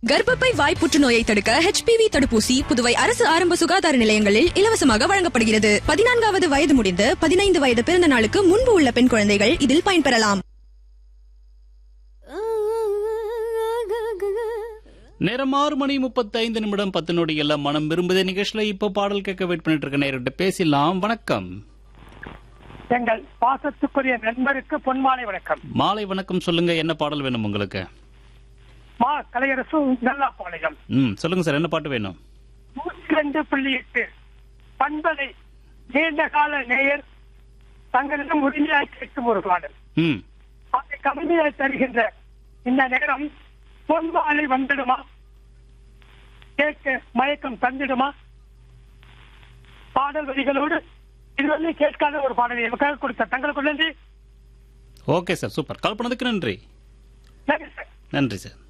கர்ப்பப்பை வாய் புற்றுநோயை தடுக்க ஹெச்பிவி தடுப்பூசி புதுவை அரசு ஆரம்ப சுகாதார நிலையங்களில் இலவசமாக வழங்கப்படுகிறது பதினான்காவது வயது முடிந்து பதினைந்து வயது பிறந்த நாளுக்கு முன்பு உள்ள பெண் குழந்தைகள் இதில் பயன்பெறலாம் நேரம் ஆறு மணி முப்பத்தி ஐந்து நிமிடம் பத்து நொடி எல்லாம் மனம் விரும்புதே நிகழ்ச்சியில இப்போ பாடல் கேட்க வெயிட் பண்ணிட்டு இருக்க நேரிட்டு பேசலாம் வணக்கம் எங்கள் பாசத்துக்குரிய நண்பருக்கு பொன்மாலை வணக்கம் மாலை வணக்கம் சொல்லுங்க என்ன பாடல் வேணும் உங்களுக்கு மா கலையரசு நல்லாப்பாளையம் ம் சொல்லுங்க சார் என்ன பாட்டு வேணும் நூற்றி ரெண்டு புள்ளி எட்டு பண்பலை நீண்ட கால நேயர் தங்களிடம் உரிமையாய் கேட்கும் ஒரு பாடல் ம் அதை கவிதையாய் தருகின்ற இந்த நேரம் பொன்மாலை வந்துடுமா கேட்க மயக்கம் தந்திடுமா பாடல் வரிகளோடு இதுவரை கேட்காத ஒரு பாடலை எமக்காக கொடுத்த தங்களுக்கு நன்றி ஓகே சார் சூப்பர் கால் பண்ணதுக்கு நன்றி நன்றி சார் நன்றி சார்